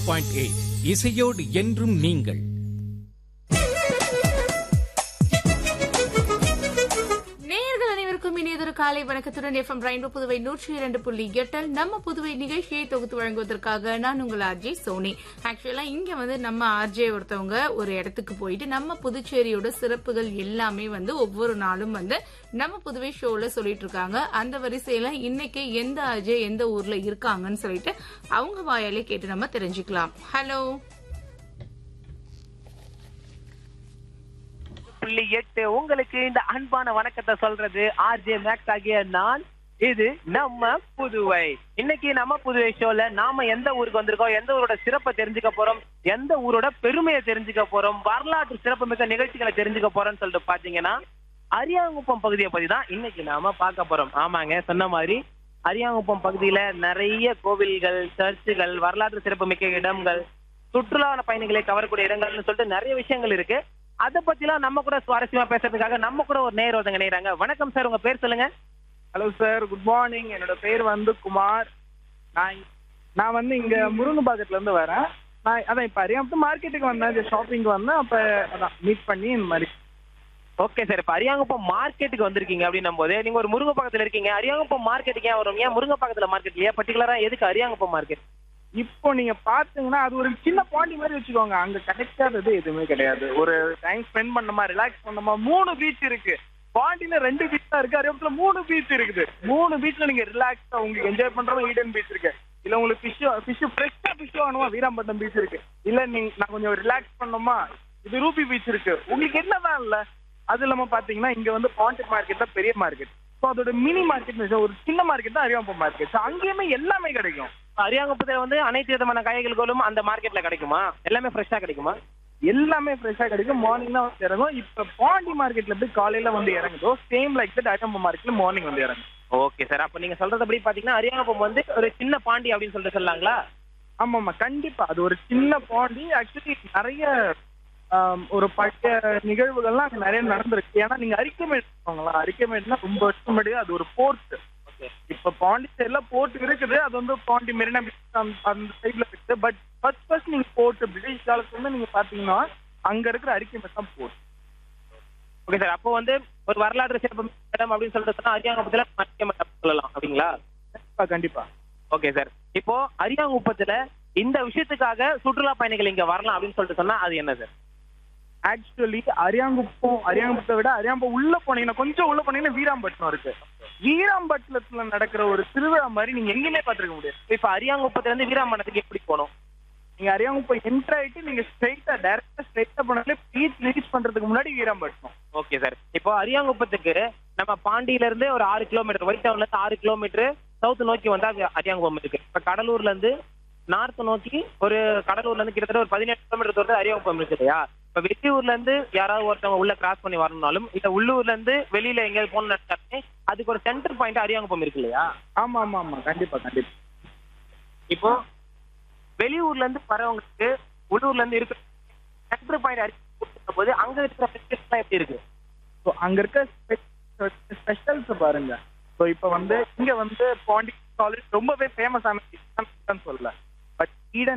Point eight இசையோடு என்றும் நீங்கள் நேயர்கள் அனைவருக்கும் இனியதொரு காலை வணக்கத்துடன் எஃப்எம் ரெயின்போ புதுவை நூற்றி இரண்டு புள்ளி எட்டில் நம்ம புதுவை நிகழ்ச்சியை தொகுத்து வழங்குவதற்காக நான் உங்கள் ஆர்ஜே சோனி ஆக்சுவலா இங்க வந்து நம்ம ஆர்ஜே ஒருத்தவங்க ஒரு இடத்துக்கு போயிட்டு நம்ம புதுச்சேரியோட சிறப்புகள் எல்லாமே வந்து ஒவ்வொரு நாளும் வந்து நம்ம புதுவை ஷோல சொல்லிட்டு இருக்காங்க அந்த வரிசையில இன்னைக்கு எந்த ஆர்ஜே எந்த ஊர்ல இருக்காங்கன்னு சொல்லிட்டு அவங்க வாயாலே கேட்டு நம்ம தெரிஞ்சுக்கலாம் ஹலோ புள்ளி எட்டு உங்களுக்கு இந்த அன்பான வணக்கத்தை சொல்றது ஆர்ஜே மேக்ஸ் ஆகிய நான் இது நம்ம புதுவை இன்னைக்கு நம்ம புதுவை ஷோல நாம எந்த ஊருக்கு வந்திருக்கோம் எந்த ஊரோட சிறப்பை தெரிஞ்சுக்க போறோம் எந்த ஊரோட பெருமையை தெரிஞ்சுக்க போறோம் வரலாற்று சிறப்பு மிக்க நிகழ்ச்சிகளை தெரிஞ்சுக்க போறோம்னு சொல்லிட்டு பாத்தீங்கன்னா அரியாங்குப்பம் பகுதியை பத்தி தான் இன்னைக்கு நாம பார்க்க போறோம் ஆமாங்க சொன்ன மாதிரி அரியாங்குப்பம் பகுதியில நிறைய கோவில்கள் சர்ச்சுகள் வரலாற்று சிறப்பு மிக்க இடங்கள் சுற்றுலா பயணிகளை கவரக்கூடிய இடங்கள்னு சொல்லிட்டு நிறைய விஷயங்கள் இருக்கு அத பத்திலாம் நம்ம கூட சுவாரஸ்யமா பேசுறதுக்காக நம்ம கூட ஒரு நேர் ஒருத்தங்க நேராங்க வணக்கம் சார் உங்க பேர் சொல்லுங்க ஹலோ சார் குட் மார்னிங் என்னோட பேர் வந்து குமார் நான் இங்க- நான் வந்து இங்க முருங்கம்பாக்கத்துல இருந்து வரேன் நான் அதான் இப்ப அரியாமத்து மார்க்கெட்டுக்கு வந்தேன் ஷாப்பிங் வந்தேன் அப்ப அதான் மீட் பண்ணி இந்த மாதிரி ஓகே சார் இப்ப அரியாங்குப்பம் மார்க்கெட்டுக்கு வந்திருக்கீங்க அப்படின்னும் போது நீங்க ஒரு முருங்க பக்கத்துல இருக்கீங்க அரியாங்குப்பம் மார்க்கெட்டுக்கு ஏன் வரும் ஏன் முருங்க பக்கத்துல மார்க்கெட் இல்லையா பர்டிகுலரா எதுக்கு அரியாங்குப்பம் மார்க்கெட் இப்போ நீங்க பாத்தீங்கன்னா அது ஒரு சின்ன பாண்டி மாதிரி வச்சுக்கோங்க அங்க கிடைக்காதது எதுவுமே கிடையாது ஒரு டைம் ஸ்பெண்ட் பண்ணமா ரிலாக்ஸ் பண்ணமா மூணு பீச் இருக்கு பாண்டியில ரெண்டு பீச் தான் இருக்கு அரியாமத்துல மூணு பீச் இருக்குது மூணு பீச்ல நீங்க ரிலாக்ஸா உங்களுக்கு என்ஜாய் பண்றவங்க ஈடன் பீச் இருக்கு இல்ல உங்களுக்கு ஃபிஷ் ஃபிஷ் ஃப்ரெஷ்ஷா ஃபிஷ் வேணுமா வீராம்பட்டம் பீச் இருக்கு இல்ல நீங்க நான் கொஞ்சம் ரிலாக்ஸ் பண்ணணுமா இது ரூபி பீச் இருக்கு உங்களுக்கு என்னதான் இல்ல அது இல்லாம பாத்தீங்கன்னா இங்க வந்து பாண்டி மார்க்கெட் தான் பெரிய மார்க்கெட் ஸோ அதோட மினி மார்க்கெட் ஒரு சின்ன மார்க்கெட் தான் அரியாம்பம் மார்க்கெட் ஸோ அங்கேயுமே எல்லாமே கிடைக்கும் அரியாங்குப்பத்துல வந்து அனைத்து விதமான காய்கறிகளும் அந்த மார்க்கெட்ல கிடைக்குமா எல்லாமே ஃப்ரெஷ்ஷா கிடைக்குமா எல்லாமே ஃப்ரெஷ்ஷாக கிடைக்கும் மார்னிங் தான் வந்து இறங்கும் இப்போ பாண்டி மார்க்கெட்ல இருந்து காலையில வந்து இறங்குதோ சேம் லைக் தட் அரியாம்பம் மார்க்கெட்ல மார்னிங் வந்து இறங்கும் ஓகே சார் அப்ப நீங்க சொல்றதுபடி பாத்தீங்கன்னா அரியாங்குப்பம் வந்து ஒரு சின்ன பாண்டி அப்படின்னு சொல்லிட்டு சொல்லலாங்களா ஆமாம்மா கண்டிப்பா அது ஒரு சின்ன பாண்டி ஆக்சுவலி நிறைய ஆம், ஒரு பழைய நிகழ்வுகள்லாம் அங்க நிறைய நடந்திருக்கு ஏன்னா நீங்க அரிக்கமேடு இருக்கோங்களா அரிக்கமேடுனா ரொம்ப வருஷம் முன்னாடி அது ஒரு போர்ட் இப்ப பாண்டிச்சேரியில போர்ட் இருக்குது அது வந்து பாண்டி மெரினா பீச் அந்த- அந்த சைட்ல இருக்குது பட் ஃபர்ஸ்ட் ஃபர்ஸ்ட் நீங்க போர்ட் பிரிட்டிஷ் காலத்துல இருந்து நீங்க பாத்தீங்கன்னா அங்க இருக்கிற அரிக்கமேட் தான் போர்ட் ஓகே சார் அப்போ வந்து ஒரு வரலாற்று சிறப்பு மிக்க இடம் அப்படின்னு சொல்லிட்டு சொன்னா அரியாங்குப்பத்துல மணிக்கமட்டம் சொல்லலாம் அப்படிங்களா கண்டிப்பா கண்டிப்பா ஓகே சார் இப்போ அரியாங்குப்பத்துல இந்த விஷயத்துக்காக சுற்றுலா பயணிகள் இங்க வரலாம் அப்படின்னு சொல்லிட்டு சொன்னா அது என்ன சார் ஆக்சுவலி அரியாங்குப்பம் அரியாங்குப்பத்தை விட அரியாங்குப்பம் உள்ள போனீங்கன்னா கொஞ்சம் உள்ள போனீங்கன்னா வீராம்பட்டினம் இருக்கு வீராம்பட்டினத்துல நடக்கிற ஒரு திருவிழா மாதிரி நீங்க எங்கேயுமே பார்த்திருக்க முடியாது இப்ப அரியாங்குப்பத்துல இருந்து வீராம்பணத்துக்கு எப்படி போகணும் நீங்க அரியாங்குப்பம் என்ட்ரு ஆயிட்டு நீங்க ஸ்ட்ரைட்டா டைரக்டா ஸ்ட்ரைட்டா போனாலே பீச் ரீச் பண்றதுக்கு முன்னாடி வீராம்பட்டினம் ஓகே சார் இப்போ அரியாங்குப்பத்துக்கு நம்ம பாண்டியில இருந்து ஒரு ஆறு கிலோமீட்டர் ஒயிட் டவுன்ல இருந்து ஆறு கிலோமீட்டர் சவுத் நோக்கி வந்தா அது அரியாங்குப்பம் இருக்கு இப்ப கடலூர்ல இருந்து நார்த் நோக்கி ஒரு கடலூர்ல இருந்து கிட்டத்தட்ட ஒரு பதினெட்டு கிலோமீட்டர் தூரத்தில் அரியாங்குப்பம் இருக்கு இல்லையா இப்ப வெளியூர்ல இருந்து யாராவது ஒருத்தவங்க உள்ள கிராஸ் பண்ணி வரணும்னாலும் இல்ல உள்ளூர்ல இருந்து வெளியில எங்கேயாவது போகணும்னு அதுக்கு ஒரு சென்டர் பாயிண்ட் அரியாங்குப்பம் இருக்கு இல்லையா ஆமா ஆமா ஆமா கண்டிப்பா கண்டிப்பா இப்போ வெளியூர்ல இருந்து வரவங்களுக்கு உள்ளூர்ல இருந்து இருக்க சென்டர் பாயிண்ட் அரியாங்குப்பம் போது அங்க இருக்கிற ஃபெசிலிட்டிஸ் எப்படி இருக்கு ஸோ அங்க இருக்க ஸ்பெஷல்ஸ் பாருங்க ஸோ இப்போ வந்து இங்க வந்து பாண்டி காலேஜ் ரொம்பவே ஃபேமஸான சொல்லல பட் ஈடன்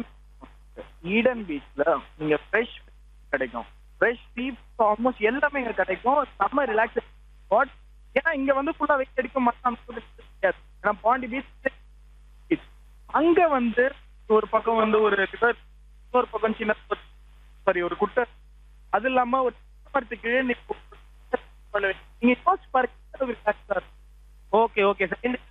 ஈடன் பீச்ல நீங்க ஃப்ரெஷ் கிடைக்கும் ஃப்ரெஷ் சீப் ஆல்மோஸ்ட் எல்லாமே இங்க கிடைக்கும் செம்ம ரிலாக்ஸ் ஸ்பாட் ஏன்னா இங்க வந்து ஃபுல்லா வெயிட் அடிக்க மாட்டாங்க தெரியாது ஏன்னா பாண்டி பீச் அங்க வந்து ஒரு பக்கம் வந்து ஒரு river, இன்னொரு பக்கம் சின்ன சாரி ஒரு குட்டை அது இல்லாம ஒரு மரத்துக்கு கீழே நீ பண்ணுவேன் நீங்க யோசிச்சு பாருங்க எவ்வளவு relax ஆ இருக்கும். ஓகே ஓகே சார் இந்த